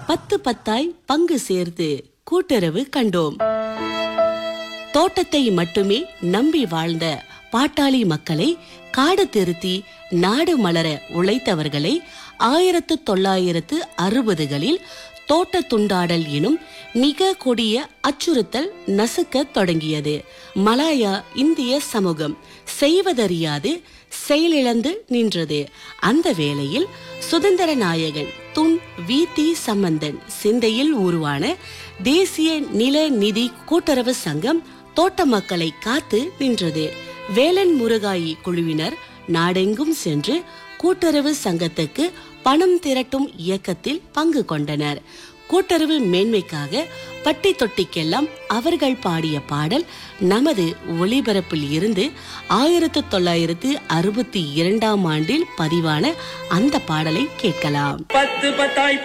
பத்து பத்தாய் பங்கு சேர்த்து கூட்டுறவு கண்டோம் தோட்டத்தை மட்டுமே நம்பி வாழ்ந்த பாட்டாளி மக்களை காடு திருத்தி நாடு மலர உழைத்தவர்களை ஆயிரத்து தொள்ளாயிரத்து அறுபதுகளில் தோட்ட துண்டாடல் எனும் மிக கொடிய அச்சுறுத்தல் நசுக்க தொடங்கியது மலாயா இந்திய சமூகம் செய்வதறியாது செயலிழந்து நின்றது அந்த வேளையில் சுதந்திர நாயகன் துன் வி தி சம்பந்தன் சிந்தையில் உருவான தேசிய நில நிதி கூட்டுறவு சங்கம் தோட்ட மக்களை காத்து நின்றது வேலன் முருகாயி குழுவினர் நாடெங்கும் சென்று கூட்டுறவு சங்கத்துக்கு பணம் திரட்டும் இயக்கத்தில் பங்கு கொண்டனர் கூட்டுறவு மேன்மைக்காக பட்டி தொட்டிக்கெல்லாம் அவர்கள் பாடிய பாடல் நமது ஒளிபரப்பில் இருந்து ஆயிரத்து தொள்ளாயிரத்து அறுபத்தி இரண்டாம் ஆண்டில் பதிவான அந்த பாடலை கேட்கலாம் பத்து பத்தாய்